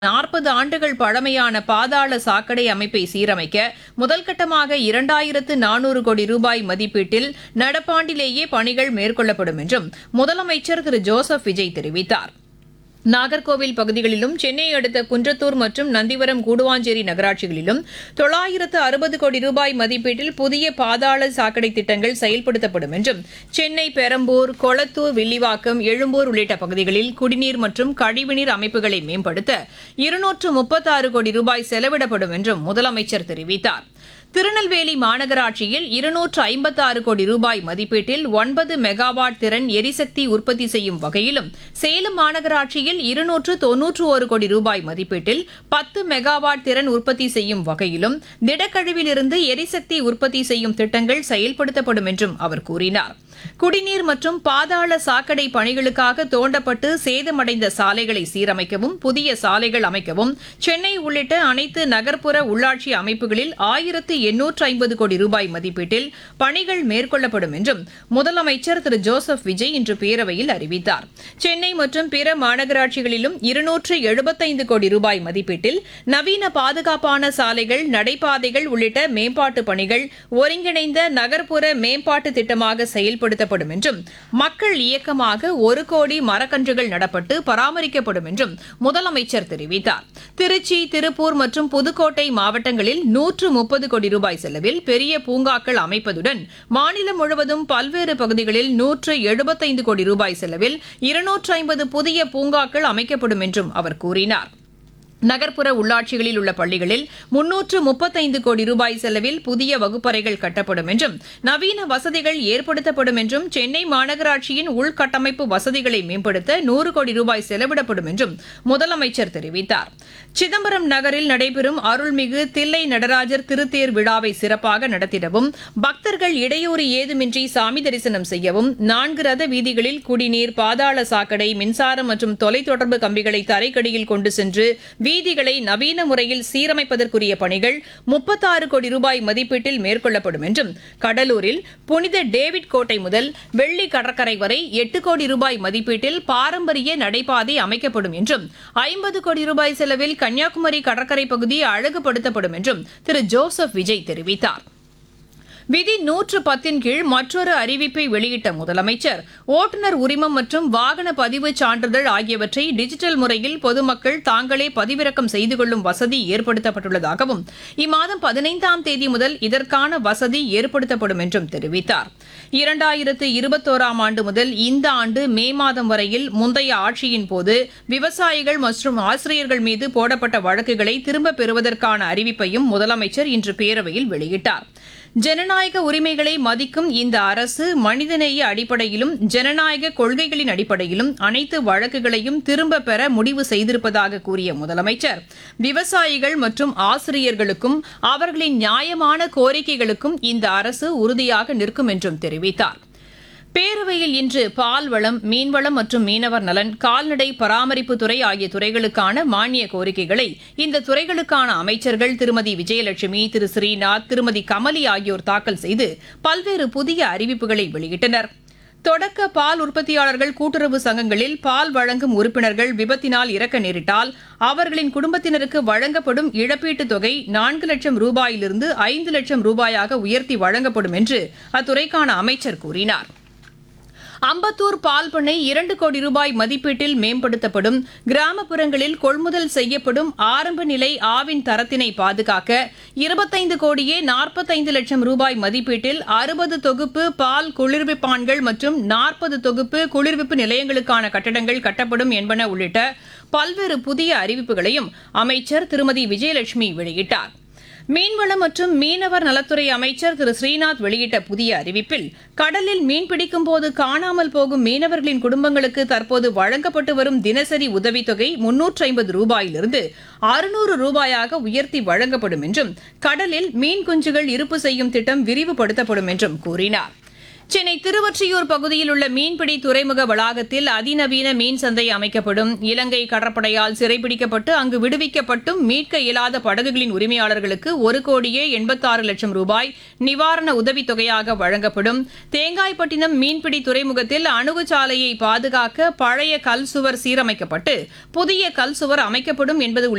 நாற்பது ஆண்டுகள் பழமையான பாதாள சாக்கடை அமைப்பை சீரமைக்க முதல்கட்டமாக இரண்டாயிரத்து நானூறு கோடி ரூபாய் மதிப்பீட்டில் நடப்பாண்டிலேயே பணிகள் மேற்கொள்ளப்படும் என்றும் முதலமைச்சர் திரு ஜோசப் விஜய் தெரிவித்தார் நாகர்கோவில் பகுதிகளிலும் சென்னை அடுத்த குன்றத்தூர் மற்றும் நந்திவரம் கூடுவாஞ்சேரி நகராட்சிகளிலும் தொள்ளாயிரத்து அறுபது கோடி ரூபாய் மதிப்பீட்டில் புதிய பாதாள சாக்கடை திட்டங்கள் செயல்படுத்தப்படும் என்றும் சென்னை பெரம்பூர் கொளத்தூர் வில்லிவாக்கம் எழும்பூர் உள்ளிட்ட பகுதிகளில் குடிநீர் மற்றும் கழிவுநீர் அமைப்புகளை மேம்படுத்த இருநூற்று முப்பத்தாறு கோடி ரூபாய் செலவிடப்படும் என்றும் முதலமைச்சர் தெரிவித்தார் திருநெல்வேலி மாநகராட்சியில் இருநூற்று ஐம்பத்தாறு கோடி ரூபாய் மதிப்பீட்டில் ஒன்பது மெகாவாட் திறன் எரிசக்தி உற்பத்தி செய்யும் வகையிலும் சேலம் மாநகராட்சியில் இருநூற்று தொன்னூற்று ஒரு கோடி ரூபாய் மதிப்பீட்டில் பத்து மெகாவாட் திறன் உற்பத்தி செய்யும் வகையிலும் திடக்கழிவிலிருந்து எரிசக்தி உற்பத்தி செய்யும் திட்டங்கள் செயல்படுத்தப்படும் என்றும் அவர் கூறினார் குடிநீர் மற்றும் பாதாள சாக்கடை பணிகளுக்காக தோண்டப்பட்டு சேதமடைந்த சாலைகளை சீரமைக்கவும் புதிய சாலைகள் அமைக்கவும் சென்னை உள்ளிட்ட அனைத்து நகர்ப்புற உள்ளாட்சி அமைப்புகளில் ஆயிரத்து எண்ணூற்று ஐம்பது கோடி ரூபாய் மதிப்பீட்டில் பணிகள் மேற்கொள்ளப்படும் என்றும் முதலமைச்சர் திரு ஜோசப் விஜய் இன்று பேரவையில் அறிவித்தார் சென்னை மற்றும் பிற மாநகராட்சிகளிலும் இருநூற்று எழுபத்தைந்து கோடி ரூபாய் மதிப்பீட்டில் நவீன பாதுகாப்பான சாலைகள் நடைபாதைகள் உள்ளிட்ட மேம்பாட்டு பணிகள் ஒருங்கிணைந்த நகர்ப்புற மேம்பாட்டு திட்டமாக செயல்படுத்தப்படும் என்றும் மக்கள் இயக்கமாக ஒரு கோடி மரக்கன்றுகள் நடப்பட்டு பராமரிக்கப்படும் என்றும் முதலமைச்சர் தெரிவித்தார் திருச்சி திருப்பூர் மற்றும் புதுக்கோட்டை மாவட்டங்களில் நூற்று முப்பது கோடி ரூபாய் செலவில் பெரிய பூங்காக்கள் அமைப்பதுடன் மாநிலம் முழுவதும் பல்வேறு பகுதிகளில் நூற்று எழுபத்தைந்து கோடி ரூபாய் செலவில் இருநூற்று ஐம்பது புதிய பூங்காக்கள் அமைக்கப்படும் என்றும் அவர் கூறினார் நகர்ப்புற உள்ளாட்சிகளில் உள்ள பள்ளிகளில் முன்னூற்று முப்பத்தைந்து கோடி ரூபாய் செலவில் புதிய வகுப்பறைகள் கட்டப்படும் என்றும் நவீன வசதிகள் ஏற்படுத்தப்படும் என்றும் சென்னை மாநகராட்சியின் உள்கட்டமைப்பு வசதிகளை மேம்படுத்த நூறு கோடி ரூபாய் செலவிடப்படும் என்றும் முதலமைச்சர் தெரிவித்தார் சிதம்பரம் நகரில் நடைபெறும் அருள்மிகு தில்லை நடராஜர் திருத்தேர் விழாவை சிறப்பாக நடத்திடவும் பக்தர்கள் இடையூறு ஏதுமின்றி சாமி தரிசனம் செய்யவும் நான்கு ரத வீதிகளில் குடிநீர் பாதாள சாக்கடை மின்சாரம் மற்றும் தொலைத்தொடர்பு கம்பிகளை தரைக்கடியில் கொண்டு சென்று வீதிகளை நவீன முறையில் சீரமைப்பதற்குரிய பணிகள் முப்பத்தாறு கோடி ரூபாய் மதிப்பீட்டில் மேற்கொள்ளப்படும் என்றும் கடலூரில் புனித டேவிட் கோட்டை முதல் வெள்ளி கடற்கரை வரை எட்டு கோடி ரூபாய் மதிப்பீட்டில் பாரம்பரிய நடைபாதை அமைக்கப்படும் என்றும் ஐம்பது கோடி ரூபாய் செலவில் கன்னியாகுமரி கடற்கரை பகுதி அழகுபடுத்தப்படும் என்றும் திரு ஜோசப் விஜய் தெரிவித்தார் விதி நூற்று பத்தின் கீழ் மற்றொரு அறிவிப்பை வெளியிட்ட முதலமைச்சர் ஓட்டுநர் உரிமம் மற்றும் வாகன பதிவு சான்றிதழ் ஆகியவற்றை டிஜிட்டல் முறையில் பொதுமக்கள் தாங்களே பதிவிறக்கம் செய்து கொள்ளும் வசதி ஏற்படுத்தப்பட்டுள்ளதாகவும் இம்மாதம் பதினைந்தாம் தேதி முதல் இதற்கான வசதி ஏற்படுத்தப்படும் என்றும் தெரிவித்தார் இரண்டாயிரத்து இருபத்தோராம் ஆண்டு முதல் இந்த ஆண்டு மே மாதம் வரையில் முந்தைய ஆட்சியின் போது விவசாயிகள் மற்றும் ஆசிரியர்கள் மீது போடப்பட்ட வழக்குகளை திரும்பப் பெறுவதற்கான அறிவிப்பையும் முதலமைச்சர் இன்று பேரவையில் வெளியிட்டார் ஜனநாயக உரிமைகளை மதிக்கும் இந்த அரசு மனிதநேய அடிப்படையிலும் ஜனநாயக கொள்கைகளின் அடிப்படையிலும் அனைத்து வழக்குகளையும் திரும்பப் பெற முடிவு செய்திருப்பதாக கூறிய முதலமைச்சர் விவசாயிகள் மற்றும் ஆசிரியர்களுக்கும் அவர்களின் நியாயமான கோரிக்கைகளுக்கும் இந்த அரசு உறுதியாக நிற்கும் என்றும் தெரிவித்தார் பேரவையில் இன்று பால்வளம் மீன்வளம் மற்றும் மீனவர் நலன் கால்நடை பராமரிப்புத்துறை ஆகிய துறைகளுக்கான மானிய கோரிக்கைகளை இந்த துறைகளுக்கான அமைச்சர்கள் திருமதி விஜயலட்சுமி திரு ஸ்ரீநாத் திருமதி கமலி ஆகியோர் தாக்கல் செய்து பல்வேறு புதிய அறிவிப்புகளை வெளியிட்டனர் தொடக்க பால் உற்பத்தியாளர்கள் கூட்டுறவு சங்கங்களில் பால் வழங்கும் உறுப்பினர்கள் விபத்தினால் இறக்க நேரிட்டால் அவர்களின் குடும்பத்தினருக்கு வழங்கப்படும் இழப்பீட்டுத் தொகை நான்கு லட்சம் ரூபாயிலிருந்து ஐந்து லட்சம் ரூபாயாக உயர்த்தி வழங்கப்படும் என்று அத்துறைக்கான அமைச்சர் கூறினார் அம்பத்தூர் பால் பண்ணை இரண்டு கோடி ரூபாய் மதிப்பீட்டில் மேம்படுத்தப்படும் கிராமப்புறங்களில் கொள்முதல் செய்யப்படும் ஆரம்ப நிலை ஆவின் தரத்தினை பாதுகாக்க இருபத்தைந்து கோடியே நாற்பத்தைந்து லட்சம் ரூபாய் மதிப்பீட்டில் அறுபது தொகுப்பு பால் குளிர்விப்பான்கள் மற்றும் நாற்பது தொகுப்பு குளிர்விப்பு நிலையங்களுக்கான கட்டடங்கள் கட்டப்படும் என்பன உள்ளிட்ட பல்வேறு புதிய அறிவிப்புகளையும் அமைச்சர் திருமதி விஜயலட்சுமி வெளியிட்டார் மீன்வளம் மற்றும் மீனவர் நலத்துறை அமைச்சர் திரு ஸ்ரீநாத் வெளியிட்ட புதிய அறிவிப்பில் கடலில் மீன்பிடிக்கும் போது காணாமல் போகும் மீனவர்களின் குடும்பங்களுக்கு தற்போது வழங்கப்பட்டு வரும் தினசரி உதவித்தொகை முன்னூற்று ஐம்பது ரூபாயிலிருந்து அறுநூறு ரூபாயாக உயர்த்தி வழங்கப்படும் என்றும் கடலில் மீன் குஞ்சுகள் இருப்பு செய்யும் திட்டம் விரிவுபடுத்தப்படும் என்றும் கூறினார் சென்னை திருவொற்றியூர் பகுதியில் உள்ள மீன்பிடி துறைமுக வளாகத்தில் அதிநவீன மீன் சந்தை அமைக்கப்படும் இலங்கை கடற்படையால் சிறைபிடிக்கப்பட்டு அங்கு விடுவிக்கப்பட்டும் மீட்க இயலாத படகுகளின் உரிமையாளர்களுக்கு ஒரு கோடியே எண்பத்தாறு லட்சம் ரூபாய் நிவாரண உதவித் தொகையாக வழங்கப்படும் தேங்காய்பட்டினம் மீன்பிடி துறைமுகத்தில் அணுகுச்சாலையை பாதுகாக்க பழைய கல் சுவர் சீரமைக்கப்பட்டு புதிய கல் சுவர் அமைக்கப்படும் என்பது